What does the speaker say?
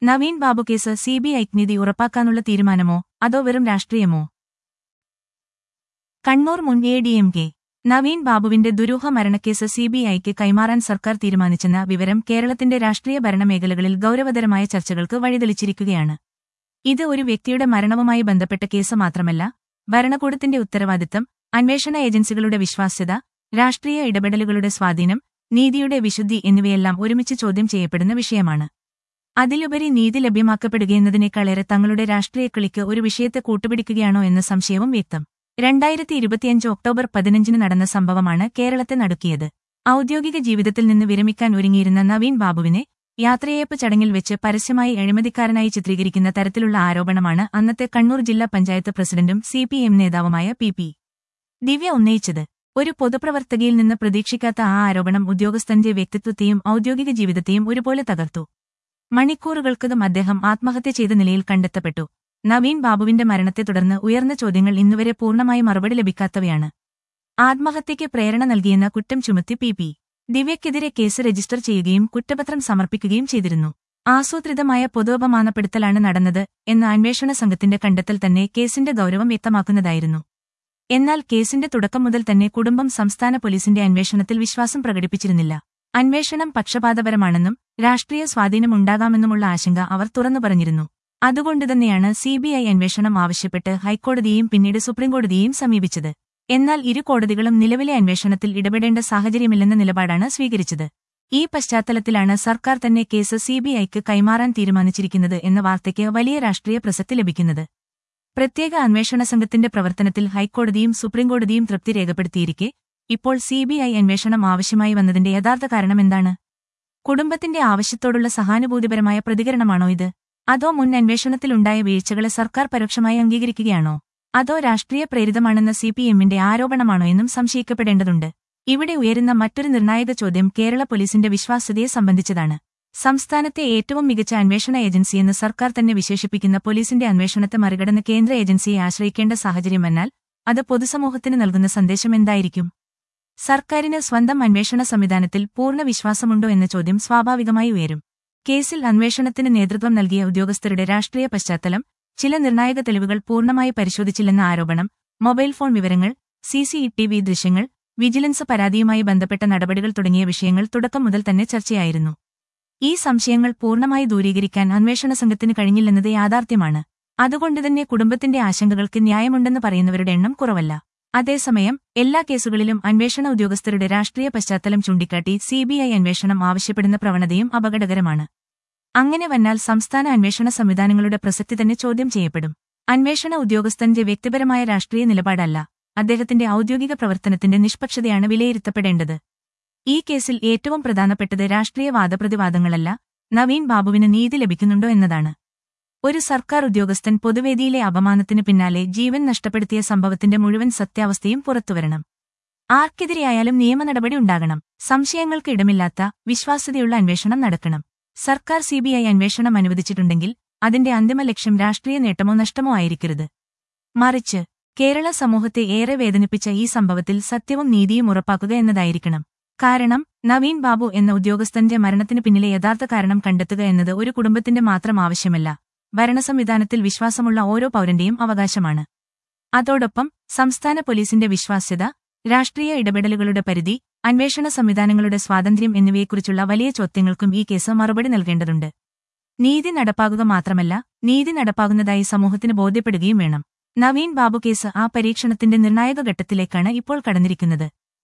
Naveen Babu case സിബിഐക്ക് നീതി ഉറപ്പാക്കാനുള്ള തീരുമാനമോ അതോ വെറും രാഷ്ട്രീയമോ കണ്ണൂർ മുൻ A D M K Naveen ബാബുവിന്റെ ദുരൂഹ മരണക്കേസ് സിബിഐക്ക് കൈമാറാൻ സർക്കാർ തീരുമാനിച്ചെന്ന വിവരം കേരളത്തിന്റെ രാഷ്ട്രീയ ഭരണമേഖലകളിൽ ഗൌരവതരമായ ചർച്ചകൾക്ക് വഴിതെളിച്ചിരിക്കുകയാണ് ഇത് ഒരു വ്യക്തിയുടെ മരണവുമായി ബന്ധപ്പെട്ട കേസ് മാത്രമല്ല ഭരണകൂടത്തിന്റെ ഉത്തരവാദിത്തം അന്വേഷണ ഏജൻസികളുടെ വിശ്വാസ്യത രാഷ്ട്രീയ ഇടപെടലുകളുടെ സ്വാധീനം നീതിയുടെ വിശുദ്ധി എന്നിവയെല്ലാം ഒരുമിച്ച് ചോദ്യം ചെയ്യപ്പെടുന്ന വിഷയമാണ് അതിലുപരി നീതി ലഭ്യമാക്കപ്പെടുകയെന്നതിനേക്കാളേറെ തങ്ങളുടെ രാഷ്ട്രീയ കളിക്ക് ഒരു വിഷയത്തെ കൂട്ടുപിടിക്കുകയാണോ എന്ന സംശയവും വ്യക്തം രണ്ടായിരത്തി ഇരുപത്തിയഞ്ച് ഒക്ടോബർ പതിനഞ്ചിന് നടന്ന സംഭവമാണ് കേരളത്തെ നടുക്കിയത് ഔദ്യോഗിക ജീവിതത്തിൽ നിന്ന് വിരമിക്കാൻ ഒരുങ്ങിയിരുന്ന നവീൻ ബാബുവിനെ യാത്രയയപ്പ് ചടങ്ങിൽ വെച്ച് പരസ്യമായി അഴിമതിക്കാരനായി ചിത്രീകരിക്കുന്ന തരത്തിലുള്ള ആരോപണമാണ് അന്നത്തെ കണ്ണൂർ ജില്ലാ പഞ്ചായത്ത് പ്രസിഡന്റും സി പി എം നേതാവുമായ പി പി ദിവ്യ ഉന്നയിച്ചത് ഒരു പൊതുപ്രവർത്തകയിൽ നിന്ന് പ്രതീക്ഷിക്കാത്ത ആ ആരോപണം ഉദ്യോഗസ്ഥന്റെ വ്യക്തിത്വത്തെയും ഔദ്യോഗിക ജീവിതത്തെയും ഒരുപോലെ തകർത്തു മണിക്കൂറുകൾക്കകം അദ്ദേഹം ആത്മഹത്യ ചെയ്ത നിലയിൽ കണ്ടെത്തപ്പെട്ടു നവീൻ ബാബുവിന്റെ മരണത്തെ തുടർന്ന് ഉയർന്ന ചോദ്യങ്ങൾ ഇന്നുവരെ പൂർണ്ണമായി മറുപടി ലഭിക്കാത്തവയാണ് ആത്മഹത്യയ്ക്ക് പ്രേരണ നൽകിയെന്ന കുറ്റം ചുമത്തി പി പി ദിവ്യക്കെതിരെ കേസ് രജിസ്റ്റർ ചെയ്യുകയും കുറ്റപത്രം സമർപ്പിക്കുകയും ചെയ്തിരുന്നു ആസൂത്രിതമായ പൊതുപമാനപ്പെടുത്തലാണ് നടന്നത് എന്ന അന്വേഷണ സംഘത്തിന്റെ കണ്ടെത്തൽ തന്നെ കേസിന്റെ ഗൌരവം വ്യക്തമാക്കുന്നതായിരുന്നു എന്നാൽ കേസിന്റെ തുടക്കം മുതൽ തന്നെ കുടുംബം സംസ്ഥാന പോലീസിന്റെ അന്വേഷണത്തിൽ വിശ്വാസം പ്രകടിപ്പിച്ചിരുന്നില്ല അന്വേഷണം പക്ഷപാതപരമാണെന്നും രാഷ്ട്രീയ സ്വാധീനമുണ്ടാകാമെന്നുമുള്ള ആശങ്ക അവർ തുറന്നു പറഞ്ഞിരുന്നു അതുകൊണ്ടുതന്നെയാണ് സിബിഐ അന്വേഷണം ആവശ്യപ്പെട്ട് ഹൈക്കോടതിയെയും പിന്നീട് സുപ്രീംകോടതിയെയും സമീപിച്ചത് എന്നാൽ ഇരു കോടതികളും നിലവിലെ അന്വേഷണത്തിൽ ഇടപെടേണ്ട സാഹചര്യമില്ലെന്ന നിലപാടാണ് സ്വീകരിച്ചത് ഈ പശ്ചാത്തലത്തിലാണ് സർക്കാർ തന്നെ കേസ് സിബിഐക്ക് കൈമാറാൻ തീരുമാനിച്ചിരിക്കുന്നത് എന്ന വാർത്തയ്ക്ക് വലിയ രാഷ്ട്രീയ പ്രസക്തി ലഭിക്കുന്നത് പ്രത്യേക അന്വേഷണ സംഘത്തിന്റെ പ്രവർത്തനത്തിൽ ഹൈക്കോടതിയും സുപ്രീംകോടതിയും തൃപ്തി രേഖപ്പെടുത്തിയിരിക്കെ ഇപ്പോൾ സിബിഐ അന്വേഷണം ആവശ്യമായി വന്നതിന്റെ യഥാർത്ഥ കാരണം എന്താണ് കുടുംബത്തിന്റെ ആവശ്യത്തോടുള്ള സഹാനുഭൂതിപരമായ പ്രതികരണമാണോ ഇത് അതോ മുൻ അന്വേഷണത്തിലുണ്ടായ വീഴ്ചകളെ സർക്കാർ പരോക്ഷമായി അംഗീകരിക്കുകയാണോ അതോ രാഷ്ട്രീയ പ്രേരിതമാണെന്ന സി പി എമ്മിന്റെ ആരോപണമാണോ എന്നും സംശയിക്കപ്പെടേണ്ടതുണ്ട് ഇവിടെ ഉയരുന്ന മറ്റൊരു നിർണായക ചോദ്യം കേരള പോലീസിന്റെ വിശ്വാസ്യതയെ സംബന്ധിച്ചതാണ് സംസ്ഥാനത്തെ ഏറ്റവും മികച്ച അന്വേഷണ ഏജൻസിയെന്ന് സർക്കാർ തന്നെ വിശേഷിപ്പിക്കുന്ന പോലീസിന്റെ അന്വേഷണത്തെ മറികടന്ന് കേന്ദ്ര ഏജൻസിയെ ആശ്രയിക്കേണ്ട സാഹചര്യം വന്നാൽ അത് പൊതുസമൂഹത്തിന് നൽകുന്ന സന്ദേശം എന്തായിരിക്കും സർക്കാരിന് സ്വന്തം അന്വേഷണ സംവിധാനത്തിൽ പൂർണ്ണ വിശ്വാസമുണ്ടോ എന്ന ചോദ്യം സ്വാഭാവികമായി ഉയരും കേസിൽ അന്വേഷണത്തിന് നേതൃത്വം നൽകിയ ഉദ്യോഗസ്ഥരുടെ രാഷ്ട്രീയ പശ്ചാത്തലം ചില നിർണായക തെളിവുകൾ പൂർണ്ണമായി പരിശോധിച്ചില്ലെന്ന ആരോപണം മൊബൈൽ ഫോൺ വിവരങ്ങൾ സിസിഇടിവി ദൃശ്യങ്ങൾ വിജിലൻസ് പരാതിയുമായി ബന്ധപ്പെട്ട നടപടികൾ തുടങ്ങിയ വിഷയങ്ങൾ തുടക്കം മുതൽ തന്നെ ചർച്ചയായിരുന്നു ഈ സംശയങ്ങൾ പൂർണ്ണമായി ദൂരീകരിക്കാൻ അന്വേഷണ സംഘത്തിന് കഴിഞ്ഞില്ലെന്നത് യാഥാർത്ഥ്യമാണ് അതുകൊണ്ടുതന്നെ കുടുംബത്തിന്റെ ആശങ്കകൾക്ക് ന്യായമുണ്ടെന്ന് പറയുന്നവരുടെ എണ്ണം കുറവല്ല അതേസമയം എല്ലാ കേസുകളിലും അന്വേഷണ ഉദ്യോഗസ്ഥരുടെ രാഷ്ട്രീയ പശ്ചാത്തലം ചൂണ്ടിക്കാട്ടി സിബിഐ അന്വേഷണം ആവശ്യപ്പെടുന്ന പ്രവണതയും അപകടകരമാണ് അങ്ങനെ വന്നാൽ സംസ്ഥാന അന്വേഷണ സംവിധാനങ്ങളുടെ പ്രസക്തി തന്നെ ചോദ്യം ചെയ്യപ്പെടും അന്വേഷണ ഉദ്യോഗസ്ഥന്റെ വ്യക്തിപരമായ രാഷ്ട്രീയ നിലപാടല്ല അദ്ദേഹത്തിന്റെ ഔദ്യോഗിക പ്രവർത്തനത്തിന്റെ നിഷ്പക്ഷതയാണ് വിലയിരുത്തപ്പെടേണ്ടത് ഈ കേസിൽ ഏറ്റവും പ്രധാനപ്പെട്ടത് രാഷ്ട്രീയ വാദപ്രതിവാദങ്ങളല്ല നവീൻ ബാബുവിന് നീതി ലഭിക്കുന്നുണ്ടോ എന്നതാണ് ഒരു സർക്കാർ ഉദ്യോഗസ്ഥൻ പൊതുവേദിയിലെ അപമാനത്തിന് പിന്നാലെ ജീവൻ നഷ്ടപ്പെടുത്തിയ സംഭവത്തിന്റെ മുഴുവൻ സത്യാവസ്ഥയും പുറത്തുവരണം ആർക്കെതിരെയായാലും നിയമ നടപടി ഉണ്ടാകണം സംശയങ്ങൾക്ക് ഇടമില്ലാത്ത വിശ്വാസ്യതയുള്ള അന്വേഷണം നടക്കണം സർക്കാർ സിബിഐ അന്വേഷണം അനുവദിച്ചിട്ടുണ്ടെങ്കിൽ അതിന്റെ അന്തിമ ലക്ഷ്യം രാഷ്ട്രീയ നേട്ടമോ നഷ്ടമോ ആയിരിക്കരുത് മറിച്ച് കേരള സമൂഹത്തെ ഏറെ വേദനിപ്പിച്ച ഈ സംഭവത്തിൽ സത്യവും നീതിയും ഉറപ്പാക്കുക എന്നതായിരിക്കണം കാരണം നവീൻ ബാബു എന്ന ഉദ്യോഗസ്ഥന്റെ മരണത്തിന് പിന്നിലെ യഥാർത്ഥ കാരണം കണ്ടെത്തുക എന്നത് ഒരു കുടുംബത്തിന്റെ മാത്രം ആവശ്യമല്ല ഭരണസംവിധാനത്തിൽ വിശ്വാസമുള്ള ഓരോ പൗരന്റെയും അവകാശമാണ് അതോടൊപ്പം സംസ്ഥാന പോലീസിന്റെ വിശ്വാസ്യത രാഷ്ട്രീയ ഇടപെടലുകളുടെ പരിധി അന്വേഷണ സംവിധാനങ്ങളുടെ സ്വാതന്ത്ര്യം എന്നിവയെക്കുറിച്ചുള്ള വലിയ ചോദ്യങ്ങൾക്കും ഈ കേസ് മറുപടി നൽകേണ്ടതുണ്ട് നീതി നടപ്പാകുക മാത്രമല്ല നീതി നടപ്പാകുന്നതായി സമൂഹത്തിന് ബോധ്യപ്പെടുകയും വേണം നവീൻ ബാബു കേസ് ആ പരീക്ഷണത്തിന്റെ നിർണായക ഘട്ടത്തിലേക്കാണ് ഇപ്പോൾ കടന്നിരിക്കുന്നത്